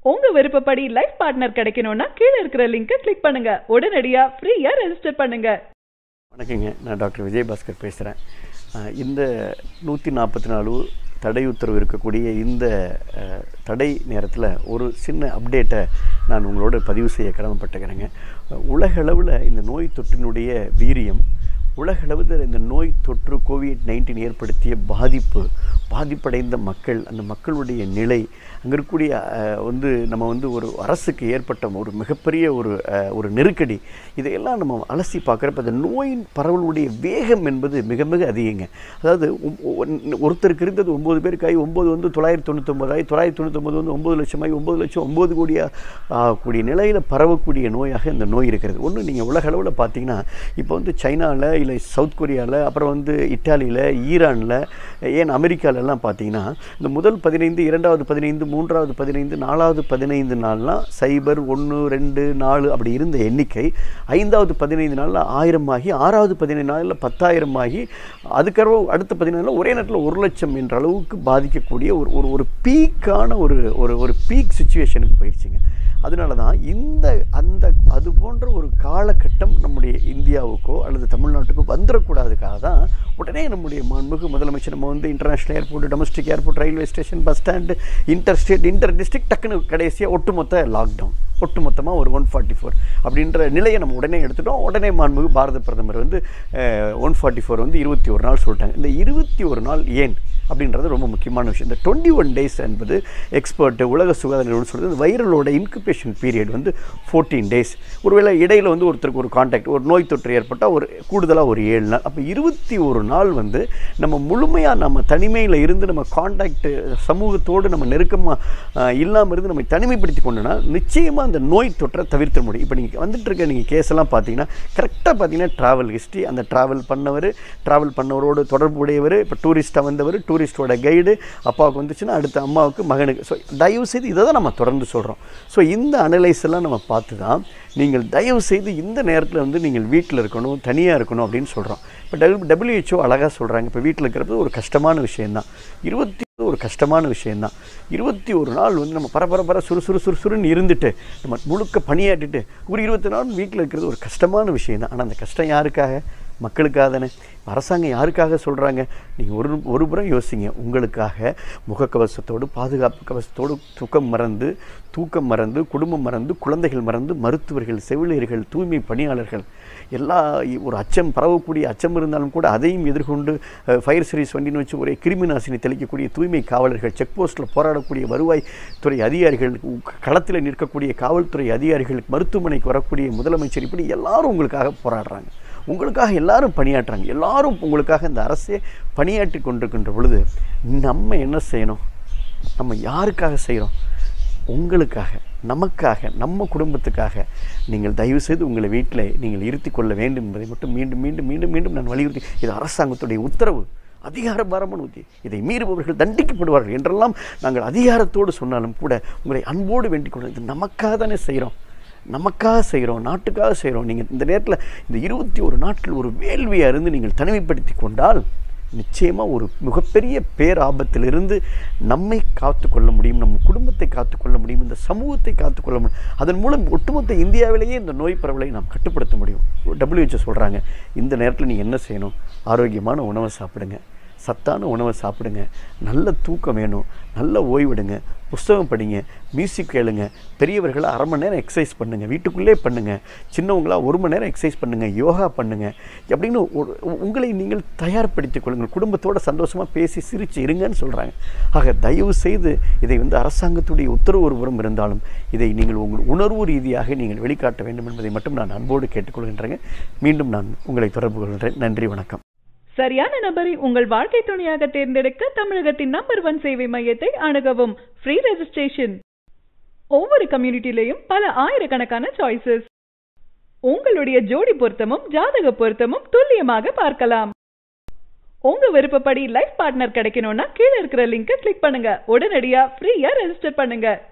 உங்க விருப்பப்படி life partner கிடைக்கணும்னா கீழே இருக்கிற லிங்கை கிளிக் பண்ணுங்க உடனடியா ஃப்ரீயா ரெஜிஸ்டர் பண்ணுங்க வணக்கங்க நான் டாக்டர் விஜயபாஸ்கர் பேசுகிறேன் இந்த நூற்றி நாற்பத்தி நாலு தடை உத்தரவு இருக்கக்கூடிய இந்த அஹ், தடை நேரத்தில் ஒரு சின்ன அப்டேட்டை நான் உங்களோட பதிவு செய்ய கடமைப்பட்டுக்கிறேங்க உலகளவில் இந்த நோய் தொற்றினுடைய வீரியம் உலகளவில் இந்த நோய் தொற்று கோவிட் நைன்டீன் ஏற்படுத்திய பாதிப்பு பாதிப்படைந்த மக்கள் அந்த மக்களுடைய நிலை அங்கே இருக்கக்கூடிய அஹ், வந்து நம்ம வந்து ஒரு அரசுக்கு ஏற்பட்ட ஒரு மிகப்பெரிய ஒரு அஹ், ஒரு நெருக்கடி இதையெல்லாம் நம்ம அலசி பார்க்குறப்ப அந்த நோயின் பரவலுடைய வேகம் என்பது மிக மிக அதிகங்க அதாவது ஒம்- ஒ- ஒருத்தருக்கு இருந்தது ஒம்பது பேருக்காகி ஒம்பது வந்து தொள்ளாயிரத்தி தொண்ணூத்தொம்பதாயி தொள்ளாயிரத்தி தொண்ணூத்தொம்பது வந்து ஒம்பது லட்சமாகி ஒம்பது லட்சம் ஒம்பது கோடியாக கூடிய நிலையில் பரவக்கூடிய நோயாக இந்த நோய் இருக்கிறது ஒன்று நீங்கள் உலக அளவில் பார்த்தீங்கன்னா இப்போ வந்து சைனாவில் இல்லை சவுத் கொரியாவில் அப்புறம் வந்து இட்டாலியில் ஈரானில் ஏன் அமெரிக்காலெல்லாம் பார்த்தீங்கன்னா இந்த முதல் பதினைந்து இரண்டாவது பதினைந்து மூன்றாவது பதினைந்து நாலாவது பதினைந்து நாள்லாம் சைபர் ஒன்று ரெண்டு நாலு அப்படி இருந்த எண்ணிக்கை ஐந்தாவது பதினைந்து நாளில் ஆயிரம் ஆகி ஆறாவது பதினைந்து நாளில் பத்தாயிரம் ஆகி அதுக்கப்புறம் அடுத்த பதினைந்து நாளில் ஒரே நேரத்தில் ஒரு லட்சம் என்ற அளவுக்கு பாதிக்கக்கூடிய ஒரு ஒரு ஒரு பீக்கான ஒரு ஒரு ஒரு பீக் சுச்சுவேஷனுக்கு போயிடுச்சுங்க அதனால தான் இந்த அந்த அது போன்ற ஒரு காலகட்டம் நம்முடைய இந்தியாவுக்கோ அல்லது தமிழ்நாட்டுக்கோ வந்துடக்கூடாதுக்காக தான் உடனே நம்முடைய மாண்புமிகு முதலமைச்சர் நம்ம வந்து international airport domestic airport railway station bus stand inter state inter district டக்குன்னு கடைசியாக ஒட்டுமொத்த லாக்டவுன் ஒட்டுமொத்தமாக ஒரு ஒன் ஃபார்ட்டி ஃபோர் அப்படின்ற நிலையை நம்ம உடனே எடுத்துட்டோம் உடனே மாண்புமிகு பாரத பிரதமர் வந்து ஒன் ஃபார்ட்டி ஃபோர் வந்து இருபத்தி ஒரு நாள் சொல்லிட்டாங்க இந்த இருபத்தி ஒரு நாள் ஏன் அப்படின்றது ரொம்ப முக்கியமான விஷயம் இந்த டுவெண்ட்டி ஒன் டேஸ் என்பது எக்ஸ்பர்ட் உலக சுகாதார நிறுவனம் சொல்கிறது இந்த வைரலோட இன்குபேஷன் பீரியட் வந்து ஃபோர்டீன் டேஸ் ஒருவேளை இடையில வந்து ஒருத்தருக்கு ஒரு காண்டாக்ட் ஒரு நோய் தொற்று ஏற்பட்டால் ஒரு கூடுதலாக ஒரு ஏழு நாள் அப்போ இருபத்தி ஒரு நாள் வந்து நம்ம முழுமையாக நம்ம தனிமையில் இருந்து நம்ம காண்டாக்ட் சமூகத்தோடு நம்ம நெருக்கமாக இல்லாமல் இருந்து நம்ம தனிமைப்படுத்தி கொண்டோன்னா நிச்சயமாக அந்த நோய் தொற்றை தவிர்த்த முடியும் இப்போ நீங்கள் வந்துட்டு இருக்க நீங்கள் கேஸ் எல்லாம் பார்த்தீங்கன்னா கரெக்டாக பார்த்தீங்கன்னா ட்ராவல் ஹிஸ்ட்ரி அந்த ட்ராவல் பண்ணவர் ட்ராவல் பண்ணவரோட தொடர்புடையவர் இப்போ டூரிஸ்ட்டாக வந்தவர் டூரிஸ்டோட கைடு அப்பாவுக்கு வந்துச்சுன்னா அடுத்த அம்மாவுக்கு மகனுக்கு ஸோ தயவு செய்து இதை தான் நம்ம தொடர்ந்து சொல்கிறோம் ஸோ இந்த அனலைஸ் எல்லாம் நம்ம பார்த்து தான் நீங்கள் தயவு செய்து இந்த நேரத்தில் வந்து நீங்கள் வீட்டில் இருக்கணும் தனியாக இருக்கணும் அப்படின்னு சொல்கிறோம் இப்போ டபிள் டபிள்யூஹெச்ஓ அழகாக சொல்கிறாங்க இப்போ வீட்டில் இருக்கிறது ஒரு கஷ்டமான விஷயந்தான் இருபத்தி ஒரு கஷ்டமான விஷயந்தான் இருபத்தி ஒரு நாள் வந்து நம்ம பரபர பர சுறு சுறு சுறு சுறுன்னு இருந்துட்டு நம்ம முழுக்க பணியாற்றிட்டு ஒரு இருபத்தி நாள் வீட்டில் இருக்கிறது ஒரு கஷ்டமான விஷயந்தான் ஆனால் அந்த கஷ்டம் யாருக்காக மக்களுக்காக தானே அரசாங்கம் யாருக்காக சொல்கிறாங்க நீங்கள் ஒரு ஒரு புறம் யோசிங்க உங்களுக்காக முகக்கவசத்தோடு பாதுகாப்பு கவசத்தோடு தூக்கம் மறந்து தூக்கம் மறந்து குடும்பம் மறந்து குழந்தைகள் மறந்து மருத்துவர்கள் செவிலியர்கள் தூய்மை பணியாளர்கள் எல்லா ஒரு அச்சம் பரவக்கூடிய அச்சம் இருந்தாலும் கூட அதையும் எதிர்கொண்டு ஃபயர் சர்வீஸ் வண்டின்னு வச்சு ஒரே கிருமி நாசினி தெளிக்கக்கூடிய தூய்மை காவலர்கள் செக் போஸ்ட்டில் போராடக்கூடிய வருவாய் துறை அதிகாரிகள் களத்தில் நிற்கக்கூடிய காவல்துறை அதிகாரிகள் மருத்துவமனைக்கு வரக்கூடிய முதலமைச்சர் இப்படி எல்லாரும் உங்களுக்காக போராடுறாங்க உங்களுக்காக எல்லாரும் பணியாற்றுறாங்க எல்லாரும் உங்களுக்காக இந்த அரசே பணியாற்றி கொண்டிருக்கின்ற பொழுது நம்ம என்ன செய்யணும் நம்ம யாருக்காக செய்கிறோம் உங்களுக்காக நமக்காக நம்ம குடும்பத்துக்காக நீங்கள் தயவு செய்து உங்களை வீட்டில் நீங்கள் இருத்தி கொள்ள வேண்டும் என்பதை மட்டும் மீண்டும் மீண்டும் மீண்டும் மீண்டும் நான் வலியுறுத்தி இது அரசாங்கத்துடைய உத்தரவு அதிகாரபாரமான உத்தி இதை மீறுபவர்கள் தண்டிக்கப்படுவார்கள் என்றெல்லாம் நாங்கள் அதிகாரத்தோடு சொன்னாலும் கூட உங்களை அன்போடு வேண்டிக் கொள்ள இது நமக்காக தானே செய்கிறோம் நமக்காக செய்கிறோம் நாட்டுக்காக செய்கிறோம் நீங்கள் இந்த நேரத்தில் இந்த இருபத்தி ஒரு நாட்கள் ஒரு வேள்வியாக இருந்து நீங்கள் தனிமைப்படுத்தி கொண்டால் நிச்சயமாக ஒரு மிகப்பெரிய பேராபத்திலிருந்து நம்மை காத்துக்கொள்ள முடியும் நம்ம குடும்பத்தை காத்துக்கொள்ள முடியும் இந்த சமூகத்தை காத்துக்கொள்ள முடியும் அதன் மூலம் ஒட்டுமொத்த இந்தியாவிலேயே இந்த நோய் பரவலை நாம் கட்டுப்படுத்த முடியும் டபிள்யூஹெச்ஓ சொல்கிறாங்க இந்த நேரத்தில் நீங்கள் என்ன செய்யணும் ஆரோக்கியமான உணவை சாப்பிடுங்க சத்தான உணவை சாப்பிடுங்க நல்ல தூக்கம் வேணும் நல்ல ஓய்விடுங்க புஸ்தகம் படிங்க மியூசிக் கேளுங்க பெரியவர்களை அரை மணி நேரம் எக்ஸசைஸ் பண்ணுங்கள் வீட்டுக்குள்ளே பண்ணுங்கள் சின்னவங்களா ஒரு மணி நேரம் எக்ஸசைஸ் பண்ணுங்கள் யோகா பண்ணுங்கள் அப்படின்னு ஒரு உங்களை நீங்கள் தயார்படுத்திக் கொள்ளுங்கள் குடும்பத்தோட சந்தோஷமாக பேசி சிரித்து இருங்கன்னு சொல்கிறாங்க ஆக தயவு செய்து இதை வந்து அரசாங்கத்துடைய உத்தரவு ஒருபுறம் இருந்தாலும் இதை நீங்கள் உங்கள் உணர்வு ரீதியாக நீங்கள் வெளிக்காட்ட வேண்டும் என்பதை மட்டும் நான் அன்போடு கேட்டுக்கொள்கின்றேங்க மீண்டும் நான் உங்களை தொடர்பு கொள்கின்றேன் நன்றி வணக்கம் சரியான நபரை உங்கள் வாழ்க்கை துணையாக தேர்ந்தெடுக்க தமிழகத்தின் நம்பர் ஒன் சேவை மையத்தை அணுகவும் ஃப்ரீ ரெஜிஸ்ட்ரேஷன் ஒவ்வொரு கம்யூனிட்டிலையும் பல ஆயிரக்கணக்கான சாய்ஸஸ் உங்களுடைய ஜோடி பொருத்தமும் ஜாதக பொருத்தமும் துல்லியமாக பார்க்கலாம் உங்க விருப்பப்படி லைஃப் பார்ட்னர் கிடைக்கணும்னா கீழே இருக்கிற லிங்கை கிளிக் பண்ணுங்க உடனடியா ஃப்ரீயா ரெஜிஸ்டர் பண்ணுங்க